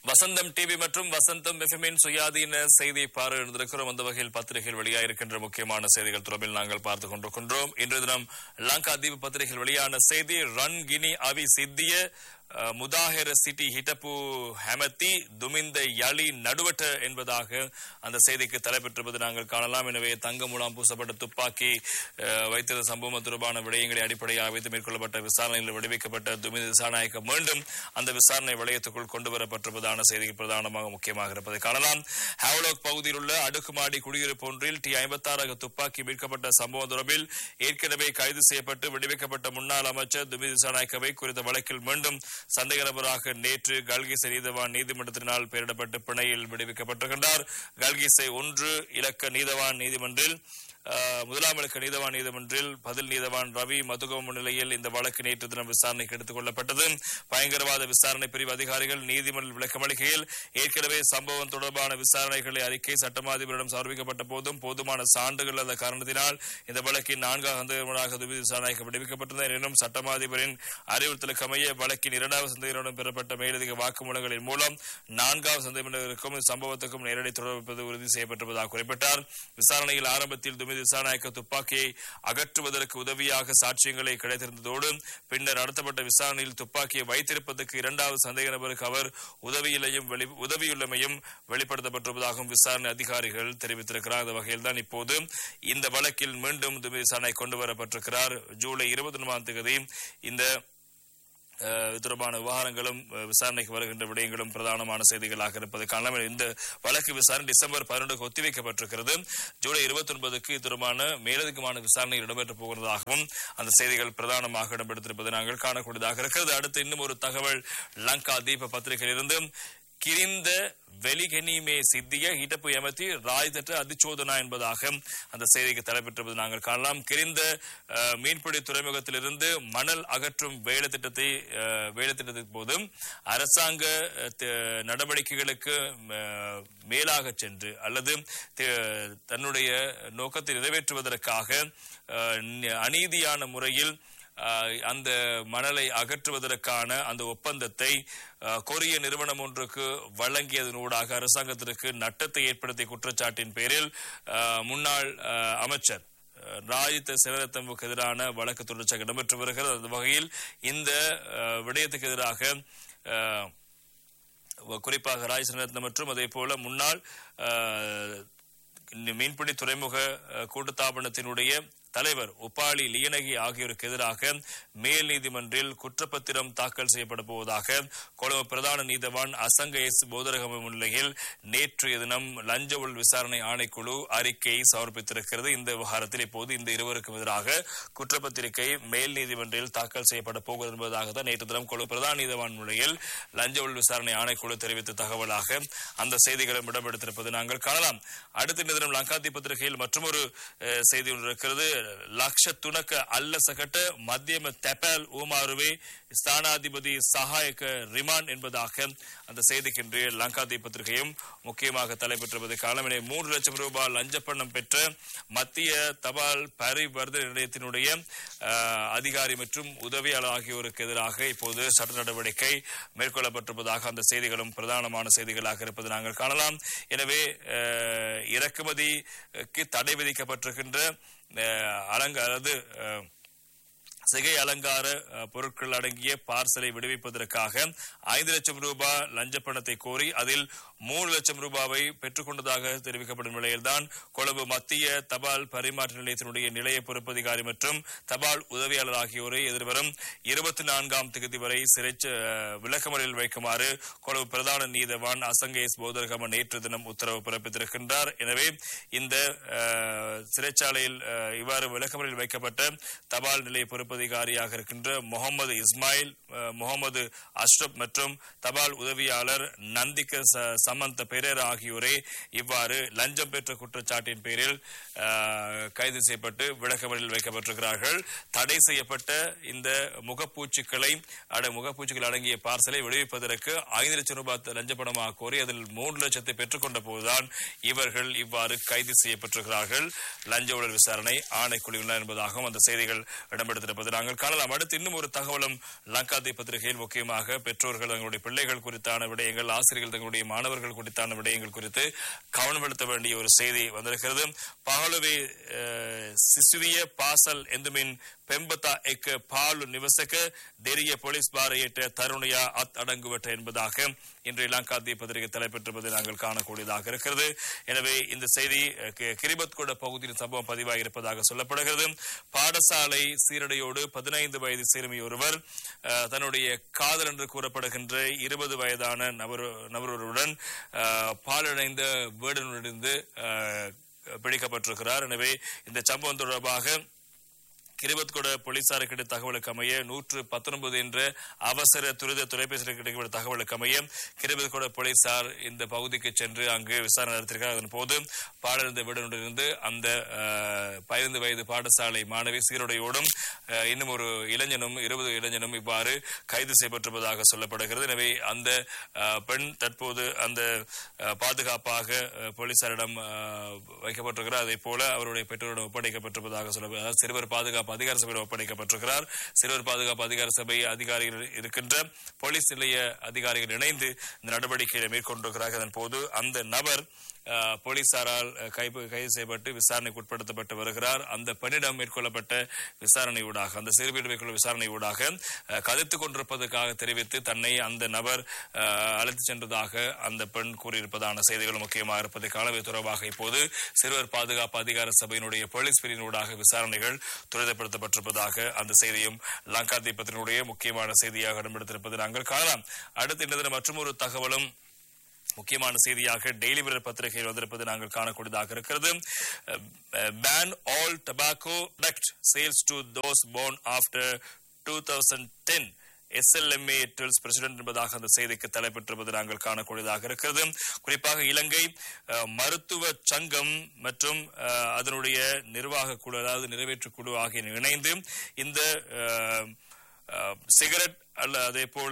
வசந்தம் TV மற்றும் வசந்தம் எஃப்எம்மின் சுயாதீன செய்தி பார்வையிட்டிருக்கிறோம் அந்த வகையில் பத்திரிகைகள் வெளியாயிருக்கின்ற முக்கியமான செய்திகள் தொடர்பில் நாங்கள் பார்த்துக் கொண்டிருக்கின்றோம் இன்று தினம் லங்கா தீப பத்திரிகையில் வெளியான செய்தி ரன் கினி அவி சித்திய அஹ், முதாஹிர சிட்டி ஹிட்டப்பு ஹெமத்தி துமிந்த யலி நடுவட்ட என்பதாக அந்த செய்திக்கு தலைப்பெற்றிருப்பது நாங்கள் காணலாம் எனவே தங்க மூலம் பூசப்பட்ட துப்பாக்கி அஹ், வைத்திருந்த சம்பவம் தொடர்பான விடயங்களை அடிப்படையாக வைத்து மேற்கொள்ளப்பட்ட விசாரணையில் விடுவிக்கப்பட்ட துமிந்த விசாரணைக்கு மீண்டும் அந்த விசாரணை வளையத்துக்குள் கொண்டு வரப்பட்டிருப்பதான செய்தி பிரதானமாக முக்கியமாக இருப்பதை காணலாம் ஹேவலோக் பகுதியில் உள்ள அடுக்குமாடி குடியிருப்பு ஒன்றில் டி ஐம்பத்தாறு துப்பாக்கி மீட்கப்பட்ட சம்பவம் தொடர்பில் ஏற்கனவே கைது செய்யப்பட்டு விடுவிக்கப்பட்ட முன்னாள் அமைச்சர் துமித் திசாநாயக்கவை குறித்த வழக்கில் மீண்டும் சந்தேக நபராக நேற்று கல்கிசை நீதவான் நீதிமன்றத்தினால் பெயரிடப்பட்டு பிணையில் விடுவிக்கப்பட்டிருக்கின்றார் கல்கிசை ஒன்று இலக்க நீதவான் நீதிமன்றில் அஹ், முதலாம் இலக்க நீதவான் நீதிமன்றில் பதில் நீதவான் ரவி மதுகம் முன்னிலையில் இந்த வழக்கு நேற்று தினம் விசாரணைக்கு எடுத்துக் கொள்ளப்பட்டது பயங்கரவாத விசாரணை பிரிவு அதிகாரிகள் நீதிமன்ற விளக்கமளிக்கையில் ஏற்கனவே சம்பவம் தொடர்பான விசாரணைகளை அறிக்கை சட்டமாதிபரிடம் சமர்ப்பிக்கப்பட்ட போதும் போதுமான சான்றுகள் இல்லாத காரணத்தினால் இந்த வழக்கின் நான்காவது சந்தேகமாக துபி விசாரணைக்கு விடுவிக்கப்பட்டது எனினும் சட்டமாதிபரின் அறிவுறுத்தலுக்கு அமைய வழக்கின் இரண்டாவது சந்தேகத்துடன் பெறப்பட்ட மேலதிக வாக்குமூலங்களின் மூலம் நான்காவது சந்தேகத்திற்கும் சம்பவத்துக்கும் நேரடி தொடர்பு உறுதி செய்யப்பட்டிருப்பதாக குறிப்பிட்டார் விசாரணையில் ஆரம்பத்தில் துமித் விசாரணைக்கு துப்பாக்கியை அகற்றுவதற்கு உதவியாக சாட்சியங்களை கிடைத்திருந்ததோடு பின்னர் நடத்தப்பட்ட விசாரணையில் துப்பாக்கியை வைத்திருப்பதற்கு இரண்டாவது சந்தேக நபருக்கு அவர் உதவியிலையும் வெளி- உதவியுள்ளமையும் வெளிப்படுத்தப்பட்டிருப்பதாகவும் விசாரணை அதிகாரிகள் தெரிவித்திருக்கிறார் அந்த வகையில் தான் இப்போது இந்த வழக்கில் மீண்டும் துமித் விசாரணை கொண்டு வரப்பட்டிருக்கிறார் ஜூலை இருபத்தி ஒன்பதாம் தேதி இந்த அஹ், இது தொடர்பான விவகாரங்களும் அஹ், விசாரணைக்கு வருகின்ற விடயங்களும் பிரதானமான செய்திகளாக இருப்பதை காணலாம் இந்த வழக்கு விசாரணை டிசம்பர் பதினொன்றுக்கு ஒத்திவைக்கப்பட்டிருக்கிறது ஜூலை இருபத்தி ஒன்பதுக்கு இது தொடர்பான மேலதிகமான விசாரணை இடம்பெற்று போகிறதாகவும் அந்த செய்திகள் பிரதானமாக இடம்பெற்றிருப்பதை நாங்கள் காணக்கூடியதாக இருக்கிறது அடுத்து இன்னும் ஒரு தகவல் லங்கா தீப பத்திரிகையிலிருந்து கிரிந்த வெளிகனிமே சித்திய இடப்பு எமத்தி ராய்தற்ற அதிச்சோதனா என்பதாக அந்த செய்திக்கு தலைப்பெற்றிருப்பது நாங்கள் காணலாம் கிரிந்த அஹ், மீன்பிடி துறைமுகத்திலிருந்து மணல் அகற்றும் வேலை திட்டத்தை அஹ், வேலை திட்டத்தின் போதும் அரசாங்க அஹ், த- நடவடிக்கைகளுக்கு அஹ், மேலாக சென்று அல்லது த- தன்னுடைய நோக்கத்தை நிறைவேற்றுவதற்காக அஹ், நி- அநீதியான முறையில் ஆஹ் அந்த மணலை அகற்றுவதற்கான அந்த ஒப்பந்தத்தை ஆஹ் கொரிய நிறுவனம் ஒன்றுக்கு வழங்கியதனூடாக அரசாங்கத்திற்கு நட்டத்தை ஏற்படுத்திய குற்றச்சாட்டின் பேரில் ஆஹ் முன்னாள் ஆஹ் அமைச்சர் ஆஹ் ராஜித சிறரத்தம்புக்கு எதிரான வழக்கு தொடர்ச்சியாக இடம்பெற்று வருகிறது அந்த வகையில் இந்த ஆஹ் விடயத்துக்கு எதிராக ஆஹ் குறிப்பாக ராஜ் சிறரத்னம் மற்றும் அதே போல முன்னாள் ஆஹ் இந்த மீன்பிடி துறைமுக அஹ், கூட்டுத்தாபனத்தினுடைய தலைவர் உப்பாளி லியனகி ஆகியோருக்கு எதிராக மேல் நீதிமன்றில் குற்றப்பத்திரம் தாக்கல் செய்யப்பட போவதாக கொழும்பு பிரதான நீதவான் அசங்க எஸ் போதரகம முன்னிலையில் நேற்றைய தினம் லஞ்ச ஊழல் விசாரணை ஆணைக்குழு அறிக்கையை சமர்ப்பித்திருக்கிறது இந்த விவகாரத்தில் இப்போது இந்த இருவருக்கும் எதிராக குற்றப்பத்திரிகை மேல் நீதிமன்றில் தாக்கல் செய்யப்பட போகிறது என்பதாக தான் நேற்று தினம் கொழும்பு பிரதான நீதவான் முன்னிலையில் லஞ்ச ஊழல் விசாரணை ஆணைக்குழு தெரிவித்த தகவலாக அந்த செய்திகளும் இடம்பெடுத்திருப்பது நாங்கள் காணலாம் அடுத்த இந்த தினம் லங்காதி பத்திரிகையில் மற்றொரு அஹ், செய்தி ஒன்று இருக்கிறது லக்ஷ துணக்க அல்ல சகட்ட மத்தியம தெப்பல் ஊமாருவே ஸ்தானாதிபதி சகாயக ரிமான் என்பதாக அந்த செய்திக்கு இன்று லங்காதி பத்திரிகையும் முக்கியமாக தலைப்பெற்றிருப்பது காலம் எனவே மூன்று லட்சம் ரூபாய் லஞ்ச பணம் பெற்ற மத்திய தபால் பரிவர்த்தனை நிலையத்தினுடைய அஹ், அதிகாரி மற்றும் உதவியாளர் ஆகியோருக்கு எதிராக இப்போது சட்ட நடவடிக்கை மேற்கொள்ளப்பட்டிருப்பதாக அந்த செய்திகளும் பிரதானமான செய்திகளாக இருப்பது நாங்கள் காணலாம் எனவே அஹ், இறக்குமதிக்கு தடை விதிக்கப்பட்டிருக்கின்ற அஹ், அலங்க அதாவது அஹ், சிகை அலங்கார அஹ், பொருட்கள் அடங்கிய பார்சலை விடுவிப்பதற்காக ஐந்து லட்சம் ரூபாய் லஞ்ச பணத்தை கோரி அதில் மூணு லட்சம் ரூபாவை பெற்றுக்கொண்டதாக தெரிவிக்கப்படும் நிலையில்தான் கொழும்பு மத்திய தபால் பரிமாற்ற நிலையத்தினுடைய நிலைய பொறுப்பதிகாரி மற்றும் தபால் உதவியாளர் ஆகியோரை எதிர்வரும் இருபத்தி நான்காம் தேதி வரை சிறை விளக்கமறையில் வைக்குமாறு கொழும்பு பிரதான நீதவான் அசங்கேஸ் போதரகம நேற்று தினம் உத்தரவு பிறப்பித்திருக்கின்றார் எனவே இந்த அஹ், சிறைச்சாலையில் அஹ், இவ்வாறு விளக்கமறையில் வைக்கப்பட்ட தபால் நிலைய பொறுப்பதிகாரியாக இருக்கின்ற முகமது இஸ்மாயில் அஹ், முகமது அஷ்ரப் மற்றும் தபால் உதவியாளர் நந்திக ச- சமந்த பெரேரா ஆகியோரே இவ்வாறு லஞ்சம் பெற்ற குற்றச்சாட்டின் பேரில் அஹ், கைது செய்யப்பட்டு விளக்கமறையில் வைக்கப்பட்டிருக்கிறார்கள் தடை செய்யப்பட்ட இந்த முகப்பூச்சுக்களை அட முகப்பூச்சுக்கள் அடங்கிய பார்சலை விடுவிப்பதற்கு ஐந்து லட்சம் ரூபாய் லஞ்ச பணமாக கோரி அதில் மூன்று லட்சத்தை பெற்றுக்கொண்ட போதுதான் இவர்கள் இவ்வாறு கைது செய்யப்பட்டிருக்கிறார்கள் லஞ்ச ஊழல் விசாரணை ஆணைக்குழுவினர் என்பதாகவும் அந்த செய்திகள் இடம்பெடுத்திருப்பதை தொடரப்பட்டிருப்பது நாங்கள் காணலாம் அடுத்து இன்னும் ஒரு தகவலும் லங்காதி பத்திரிகையில் முக்கியமாக பெற்றோர்கள் தங்களுடைய பிள்ளைகள் குறித்தான விடயங்கள் ஆசிரியர்கள் தங்களுடைய மாணவர்கள் குறித்தான விடயங்கள் குறித்து கவனம் செலுத்த வேண்டிய ஒரு செய்தி வந்திருக்கிறது பகலுவே சிசுவிய பாசல் எந்துமின் பெம்பதா எக்க பாலு நிவசக தெரிய போலீஸ் பாரையிட்ட தருணையா அத் அடங்குவட்ட என்பதாக இன்றைய லங்காதி பத்திரிகை தலைப்பெற்றிருப்பதை நாங்கள் காணக்கூடியதாக இருக்கிறது எனவே இந்த செய்தி கிரிபத்கொட பகுதியில் சம்பவம் பதிவாகி இருப்பதாக சொல்லப்படுகிறது பாடசாலை சீரடையோடு பதினைந்து வயது சிறுமி ஒருவர் தன்னுடைய காதல் என்று கூறப்படுகின்ற இருபது வயதான நபர் நபருடன் பாலடைந்த வீடனிலிருந்து பிடிக்கப்பட்டிருக்கிறார் எனவே இந்த சம்பவம் தொடர்பாக கிரிபத்கொட போலீசாருக்கு கிடைத்த தகவலுக்கு அமைய நூற்று பத்தொன்பது என்ற அவசர துரித தொலைபேசி கிடைக்கப்பட்ட தகவலுக்கு அமைய கிரிபத்கொட போலீசார் இந்த பகுதிக்கு சென்று அங்கு விசாரணை நடத்தியிருக்கிறார் அதன் போது பாடலிருந்த வீடனிலிருந்து அந்த பதினைந்து வயது பாடசாலை மாணவி சீருடையோடும் இன்னும் ஒரு இளைஞனும் இருபது இளைஞனும் இவ்வாறு கைது செய்யப்பட்டிருப்பதாக சொல்லப்படுகிறது எனவே அந்த பெண் தற்போது அந்த பாதுகாப்பாக போலீசாரிடம் வைக்கப்பட்டிருக்கிறார் அதே போல அவருடைய பெற்றோரிடம் ஒப்படைக்கப்பட்டிருப்பதாக சொல்ல சிறுவர் பாதுகாப்பு பாதுகாப்பு அதிகார சபையில் ஒப்படைக்கப்பட்டிருக்கிறார் சிறுவர் பாதுகாப்பு அதிகார சபை அதிகாரிகள் இருக்கின்ற போலீஸ் நிலைய அதிகாரிகள் இணைந்து இந்த நடவடிக்கைகளை மேற்கொண்டிருக்கிறார்கள் அதன் போது அந்த நபர் போலீசாரால் கைது செய்யப்பட்டு விசாரணைக்கு உட்படுத்தப்பட்டு வருகிறார் அந்த பெண்ணிடம் மேற்கொள்ளப்பட்ட விசாரணை ஊடாக அந்த சிறுவீடு மேற்கொள்ள விசாரணை ஊடாக கதைத்துக் கொண்டிருப்பதற்காக தெரிவித்து தன்னை அந்த நபர் அழைத்து சென்றதாக அந்த பெண் கூறியிருப்பதான செய்திகள் முக்கியமாக இருப்பதை காணவே தொடர்பாக இப்போது சிறுவர் பாதுகாப்பு அதிகார சபையினுடைய போலீஸ் பிரிவினூடாக விசாரணைகள் துரிதப்படுத்தப்பட்டிருப்பதாக அந்த செய்தியும் லங்கா தீபத்தினுடைய முக்கியமான செய்தியாக இடம்பெடுத்திருப்பதை நாங்கள் காணலாம் அடுத்த இந்த மற்றும் ஒரு தகவலும் முக்கியமான செய்தியாக டெய்லி மிரர் பத்திரிகையில் வந்திருப்பது நாங்கள் காணக்கூடியதாக இருக்கிறது ban all tobacco product sales to those born after two thousand ten SLMA tells president என்பதாக அந்த செய்திக்கு தலைப்பெற்றிருப்பது நாங்கள் காணக்கூடியதாக இருக்கிறது குறிப்பாக இலங்கை மருத்துவ சங்கம் மற்றும் அதனுடைய நிர்வாக குழு அதாவது நிறைவேற்று குழு ஆகிய இணைந்து இந்த சிகரெட் அல்ல அதே போல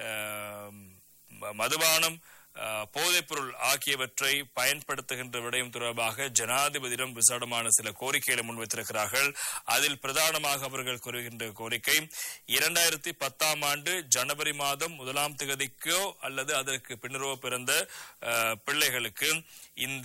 மதுபானம் போதைப்பொருள் ஆகியவற்றை பயன்படுத்துகின்ற விடயம் தொடர்பாக ஜனாதிபதியிடம் விசாரமான சில கோரிக்கைகளை முன்வைத்திருக்கிறார்கள் அதில் பிரதானமாக அவர்கள் கூறுகின்ற கோரிக்கை இரண்டாயிரத்தி பத்தாம் ஆண்டு ஜனவரி மாதம் முதலாம் திகதிக்கோ அல்லது அதற்கு பின்னரோ பிறந்த பிள்ளைகளுக்கு இந்த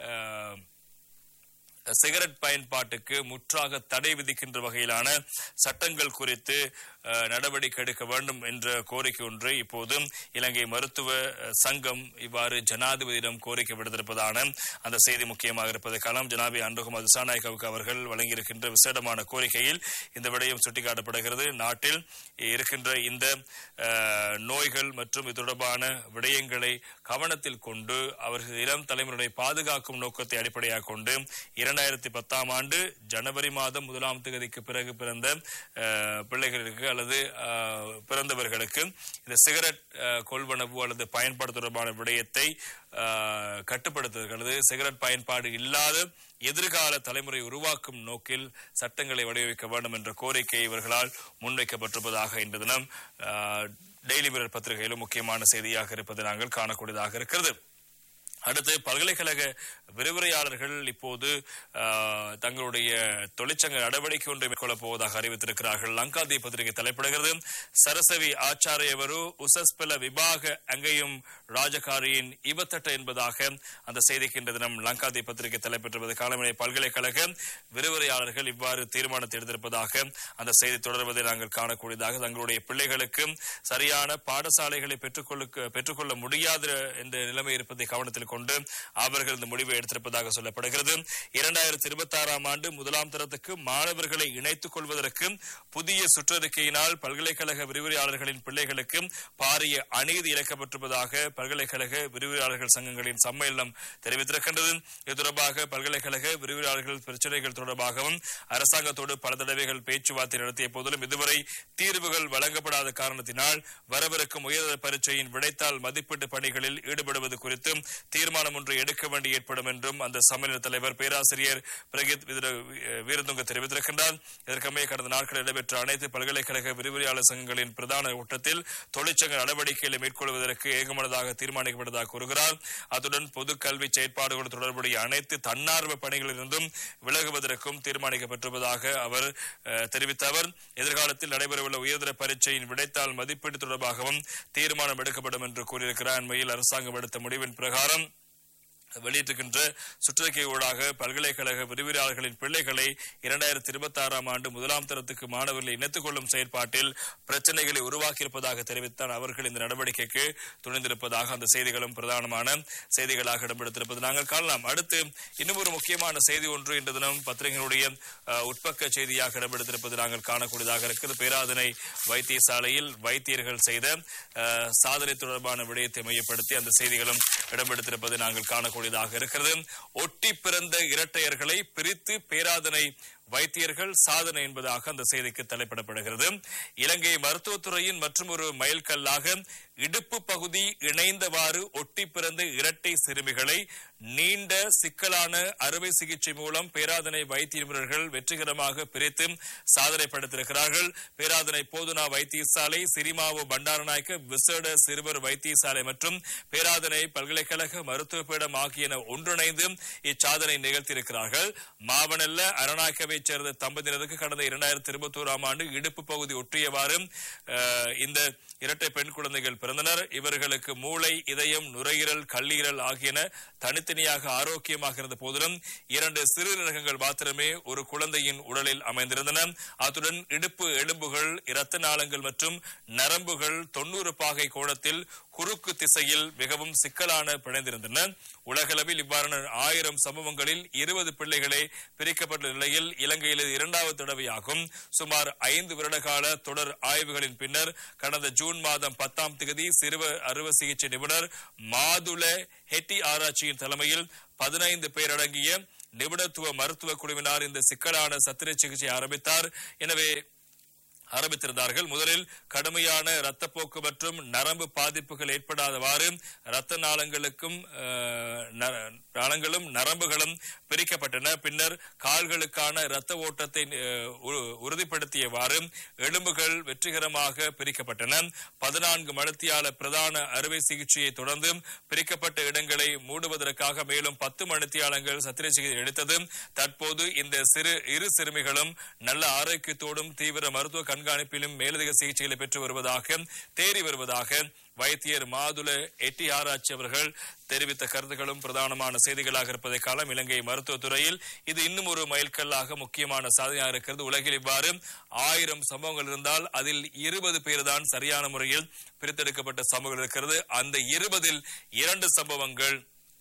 சிகரெட் பயன்பாட்டுக்கு முற்றாக தடை விதிக்கின்ற வகையிலான சட்டங்கள் குறித்து நடவடிக்கை எடுக்க வேண்டும் என்ற கோரிக்கை ஒன்று இப்போது இலங்கை மருத்துவ சங்கம் இவ்வாறு ஜனாதிபதியிடம் கோரிக்கை விடுத்திருப்பதான அந்த செய்தி முக்கியமாக இருப்பதை காலம் ஜனாபி அன்றுகுமார் திசாநாயக்காவுக்கு அவர்கள் வழங்கியிருக்கின்ற விசேடமான கோரிக்கையில் இந்த விடயம் சுட்டிக்காட்டப்படுகிறது நாட்டில் இருக்கின்ற இந்த நோய்கள் மற்றும் இது தொடர்பான விடயங்களை கவனத்தில் கொண்டு அவர்கள் இளம் தலைமுறையை பாதுகாக்கும் நோக்கத்தை அடிப்படையாக கொண்டு இரண்டாயிரத்தி பத்தாம் ஆண்டு ஜனவரி மாதம் முதலாம் தேதிக்கு பிறகு பிறந்த பிள்ளைகளுக்கு அல்லது பிறந்தவர்களுக்கு இந்த சிகரெட் கொள்வனவு அல்லது பயன்பாடு தொடர்பான விடயத்தை கட்டுப்படுத்துவதற்கு அல்லது சிகரெட் பயன்பாடு இல்லாத எதிர்கால தலைமுறை உருவாக்கும் நோக்கில் சட்டங்களை வடிவமைக்க வேண்டும் என்ற கோரிக்கை இவர்களால் முன்வைக்கப்பட்டிருப்பதாக இன்று தினம் டெய்லி மிரர் பத்திரிகையிலும் முக்கியமான செய்தியாக இருப்பது நாங்கள் காணக்கூடியதாக இருக்கிறது அடுத்து பல்கலைக்கழக விரிவுரையாளர்கள் இப்போது தங்களுடைய தொழிற்சங்க நடவடிக்கை ஒன்றை மேற்கொள்ளப் போவதாக அறிவித்திருக்கிறார்கள் லங்காதி பத்திரிகை தலைப்படுகிறது சரசவி ஆச்சாரியவரு உசஸ்பல விபாக அங்கையும் ராஜகாரியின் இவத்தட்ட என்பதாக அந்த செய்திக்கு இன்று தினம் லங்காதி பத்திரிகை தலைப்பெற்றுவது காலமனை பல்கலைக்கழக விரிவுரையாளர்கள் இவ்வாறு தீர்மானத்தை எடுத்திருப்பதாக அந்த செய்தி தொடர்வதை நாங்கள் காணக்கூடியதாக தங்களுடைய பிள்ளைகளுக்கு சரியான பாடசாலைகளை பெற்றுக்கொள்ள பெற்றுக்கொள்ள முடியாது என்ற நிலைமை இருப்பதை கவனத்தில் கொண்டு அவர்கள் இந்த முடிவை எடுத்திருப்பதாக சொல்லப்படுகிறது இரண்டாயிரத்தி இருபத்தி ஆறாம் ஆண்டு முதலாம் தரத்துக்கு மாணவர்களை இணைத்துக் கொள்வதற்கு புதிய சுற்றறிக்கையினால் பல்கலைக்கழக விரிவுரையாளர்களின் பிள்ளைகளுக்கு பாரிய அநீதி இழைக்கப்பட்டிருப்பதாக பல்கலைக்கழக விரிவுரையாளர்கள் சங்கங்களின் சம்மேளனம் தெரிவித்திருக்கின்றது இது தொடர்பாக பல்கலைக்கழக விரிவுரையாளர்கள் பிரச்சனைகள் தொடர்பாகவும் அரசாங்கத்தோடு பல தடவைகள் பேச்சுவார்த்தை நடத்திய போதிலும் இதுவரை தீர்வுகள் வழங்கப்படாத காரணத்தினால் வரவிருக்கும் உயர்தர பரீட்சையின் விடைத்தாள் மதிப்பீட்டு பணிகளில் ஈடுபடுவது குறித்து தீர்மானம் ஒன்று எடுக்க வேண்டி ஏற்படும் என்றும் அந்த சம்மேளன தலைவர் பேராசிரியர் பிரகித் விதிர- வீரதுங்க தெரிவித்திருக்கின்றார் இதற்கமைய கடந்த நாட்களில் நடைபெற்ற அனைத்து பல்கலைக்கழக விரிவுரையாளர் சங்கங்களின் பிரதான கூட்டத்தில் தொழிற்சங்க நடவடிக்கைகளை மேற்கொள்வதற்கு ஏகமனதாக தீர்மானிக்கப்பட்டதாக கூறுகிறார் அத்துடன் பொது கல்வி செயற்பாடுகளோடு தொடர்புடைய அனைத்து தன்னார்வ பணிகளிலிருந்தும் விலகுவதற்கும் தீர்மானிக்கப்பட்டிருப்பதாக அவர் அஹ், தெரிவித்த அவர் எதிர்காலத்தில் நடைபெறவுள்ள உயர்தர பரீட்சையின் விடைத்தாள் மதிப்பீடு தொடர்பாகவும் தீர்மானம் எடுக்கப்படும் என்று கூறியிருக்கிறார் அண்மையில் அரசாங்கம் எடுத்த முடிவின் பிரகாரம் வெளியிட்டிருக்கின்ற சுற்றறிக்கை ஊடாக பல்கலைக்கழக விரிவுரையாளர்களின் பிள்ளைகளை இரண்டாயிரத்தி இருபத்தி ஆறாம் ஆண்டு முதலாம் தரத்துக்கு மாணவர்களை இணைத்துக் கொள்ளும் செயற்பாட்டில் பிரச்சனைகளை உருவாக்கியிருப்பதாக தெரிவித்தான் அவர்கள் இந்த நடவடிக்கைக்கு துணிந்திருப்பதாக அந்த செய்திகளும் பிரதானமான செய்திகளாக இடம்பெடுத்திருப்பது நாங்கள் காணலாம் அடுத்து இன்னும் ஒரு முக்கியமான செய்தி ஒன்று இன்று தினம் பத்திரிகைகளுடைய அஹ், உட்பக்க செய்தியாக இடம்பெடுத்திருப்பது நாங்கள் காணக்கூடியதாக இருக்கிறது பேராதனை வைத்தியசாலையில் வைத்தியர்கள் செய்த அஹ், சாதனை தொடர்பான விடயத்தை மையப்படுத்தி அந்த செய்திகளும் இடம்பெடுத்திருப்பது நாங்கள் காணக்கூடியதாக இருக்கிறது ஒட்டி பிறந்த இரட்டையர்களை பிரித்து பேராதனை வைத்தியர்கள் சாதனை என்பதாக அந்த செய்திக்கு தலைப்பிடப்படுகிறது இலங்கை மருத்துவத்துறையின் மற்றும் ஒரு மைல்கல்லாக இடுப்பு பகுதி இணைந்தவாறு ஒட்டி பிறந்த இரட்டை சிறுமிகளை நீண்ட சிக்கலான அறுவை சிகிச்சை மூலம் பேராதனை வைத்திய நிபுணர்கள் வெற்றிகரமாக பிரித்து சாதனை படைத்திருக்கிறார்கள் பேராதனை போதுனா வைத்தியசாலை சிரிமாவோ பண்டாரநாயக்க விசேட சிறுவர் வைத்தியசாலை மற்றும் பேராதனை பல்கலைக்கழக மருத்துவ பீடம் ஆகியன ஒன்றிணைந்து இச்சாதனை நிகழ்த்தியிருக்கிறார்கள் மாவனல்ல அரணாக்கவை சேர்ந்த தம்பதியினருக்கு கடந்த இரண்டாயிரத்தி இருபத்தி ஓராம் ஆண்டு இடுப்பு பகுதி ஒற்றியவாறு அஹ், இந்த இரட்டை பெண் குழந்தைகள் பிறந்தனர் இவர்களுக்கு மூளை இதயம் நுரையீரல் கல்லீரல் ஆகியன தனித்தனியாக ஆரோக்கியமாக இருந்த போதிலும் இரண்டு சிறுநீரகங்கள் மாத்திரமே ஒரு குழந்தையின் உடலில் அமைந்திருந்தன அத்துடன் இடுப்பு எலும்புகள் இரத்த நாளங்கள் மற்றும் நரம்புகள் தொண்ணூறு பாகை கோணத்தில் குறுக்கு திசையில் மிகவும் சிக்கலான பிணைந்திருந்தன உலகளவில் இவ்வாறான ஆயிரம் சம்பவங்களில் இருபது பிள்ளைகளே பிரிக்கப்பட்ட நிலையில் இலங்கையில் இது இரண்டாவது தடவையாகும் சுமார் ஐந்து வருட கால தொடர் ஆய்வுகளின் பின்னர் கடந்த ஜூன் மாதம் பத்தாம் தேதி சிறுவ அறுவை சிகிச்சை நிபுணர் மாதுள ஹெட்டி ஆராய்ச்சியின் தலைமையில் பதினைந்து பேர் அடங்கிய நிபுணத்துவ மருத்துவ குழுவினார் இந்த சிக்கலான சத்திர சிகிச்சை ஆரம்பித்தார் எனவே ஆரம்பித்திருந்தார்கள் முதலில் கடுமையான இரத்தப்போக்கு மற்றும் நரம்பு பாதிப்புகள் ஏற்படாதவாறு இரத்த நாளங்களுக்கும் அஹ், ந- நாளங்களும் நரம்புகளும் பிரிக்கப்பட்டன பின்னர் கால்களுக்கான இரத்த ஓட்டத்தை அஹ், உ- உறுதிப்படுத்தியவாறு எலும்புகள் வெற்றிகரமாக பிரிக்கப்பட்டன பதினான்கு மணித்தியால பிரதான அறுவை சிகிச்சையை தொடர்ந்து பிரிக்கப்பட்ட இடங்களை மூடுவதற்காக மேலும் பத்து மணித்தியாலங்கள் சத்திர சிகிச்சை எடுத்தது தற்போது இந்த சிறு இரு சிறுமிகளும் நல்ல ஆரோக்கியத்தோடும் தீவிர மருத்துவ கண்காணிப்பிலும் மேலதிக சிகிச்சைகளை பெற்று வருவதாக தேறி வருவதாக வைத்தியர் மாதுள எட்டி ஆராய்ச்சி அவர்கள் தெரிவித்த கருத்துக்களும் பிரதானமான செய்திகளாக இருப்பதை காலம் இலங்கை மருத்துவத்துறையில் இது இன்னும் ஒரு மைல்கல்லாக முக்கியமான சாதனையாக இருக்கிறது உலகில் இவ்வாறு ஆயிரம் சம்பவங்கள் இருந்தால் அதில் இருபது பேர் தான் சரியான முறையில் பிரித்தெடுக்கப்பட்ட சம்பவங்கள் இருக்கிறது அந்த இருபதில் இரண்டு சம்பவங்கள்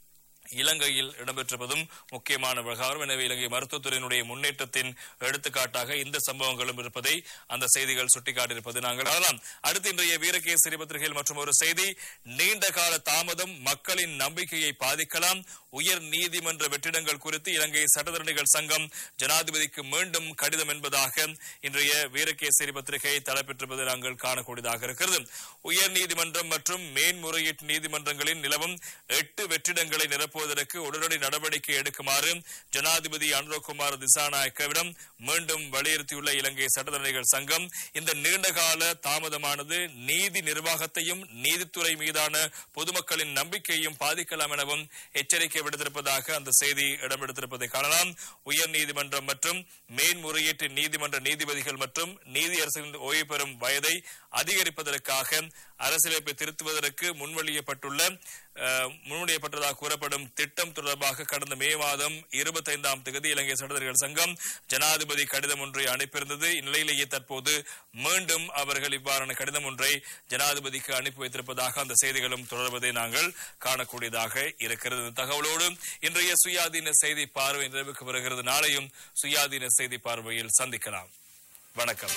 இலங்கையில் இடம்பெற்றிருப்பதும் முக்கியமான விவகாரம் எனவே இலங்கை மருத்துவத்துறையினுடைய முன்னேற்றத்தின் எடுத்துக்காட்டாக இந்த சம்பவங்களும் இருப்பதை அந்த செய்திகள் சுட்டிக்காட்டியிருப்பது நாங்கள் காணலாம் அடுத்து இன்றைய வீரகேசரி பத்திரிகையில் மற்றும் ஒரு செய்தி நீண்ட கால தாமதம் மக்களின் நம்பிக்கையை பாதிக்கலாம் உயர் நீதிமன்ற வெற்றிடங்கள் குறித்து இலங்கை சட்டத்தரணிகள் சங்கம் ஜனாதிபதிக்கு மீண்டும் கடிதம் என்பதாக இன்றைய வீரகேசரி பத்திரிகை தலைப்பெற்றிருப்பதை நாங்கள் காணக்கூடியதாக இருக்கிறது உயர் நீதிமன்றம் மற்றும் மேன்முறையீட்டு நீதிமன்றங்களின் நிலவும் எட்டு வெற்றிடங்களை நிரப்புவதற்கு உடனடி நடவடிக்கை எடுக்குமாறு ஜனாதிபதி அனுரகுமார் திசாநாயக்கவிடம் மீண்டும் வலியுறுத்தியுள்ள இலங்கை சட்டத்தரணிகள் சங்கம் இந்த நீண்டகால தாமதமானது நீதி நிர்வாகத்தையும் நீதித்துறை மீதான பொதுமக்களின் நம்பிக்கையும் பாதிக்கலாம் எனவும் எச்சரிக்கை விடுத்திருப்பதாக அந்த செய்தி இடம்பெடுத்திருப்பதை காணலாம் உயர் நீதிமன்றம் மற்றும் மேன்முறையீட்டு நீதிமன்ற நீதிபதிகள் மற்றும் நீதியரசர்களின் ஓய்வு பெறும் வயதை அதிகரிப்பதற்காக அரசியலமைப்பை திருத்துவதற்கு முன்மொழியப்பட்டுள்ள அஹ், முன்மொழியப்பட்டதாக கூறப்படும் திட்டம் தொடர்பாக கடந்த மே மாதம் இருபத்தைந்தாம் தேதி இலங்கை சட்டத்தரணிகள் சங்கம் ஜனாதிபதி கடிதம் ஒன்றை அனுப்பியிருந்தது இந்நிலையிலேயே தற்போது மீண்டும் அவர்கள் இவ்வாறான கடிதம் ஒன்றை ஜனாதிபதிக்கு அனுப்பி வைத்திருப்பதாக அந்த செய்திகளும் தொடர்வதை நாங்கள் காணக்கூடியதாக இருக்கிறது இந்த தகவலோடு இன்றைய சுயாதீன செய்தி பார்வை நிறைவுக்கு வருகிறது நாளையும் சுயாதீன செய்தி பார்வையில் சந்திக்கலாம் வணக்கம்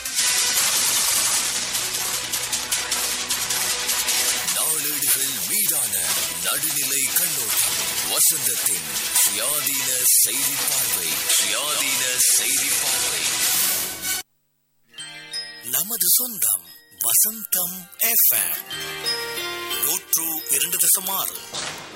நாளேடுகள் மீதான நடுநிலை கண்ணோட்டம் வசந்தத்தின் சுயாதீன செய்தி பார்வை சுயாதீன செய்தி பார்வை நமது சொந்தம் வசந்தம் எஃப்எம் நூற்று இரண்டு தசம் ஆறு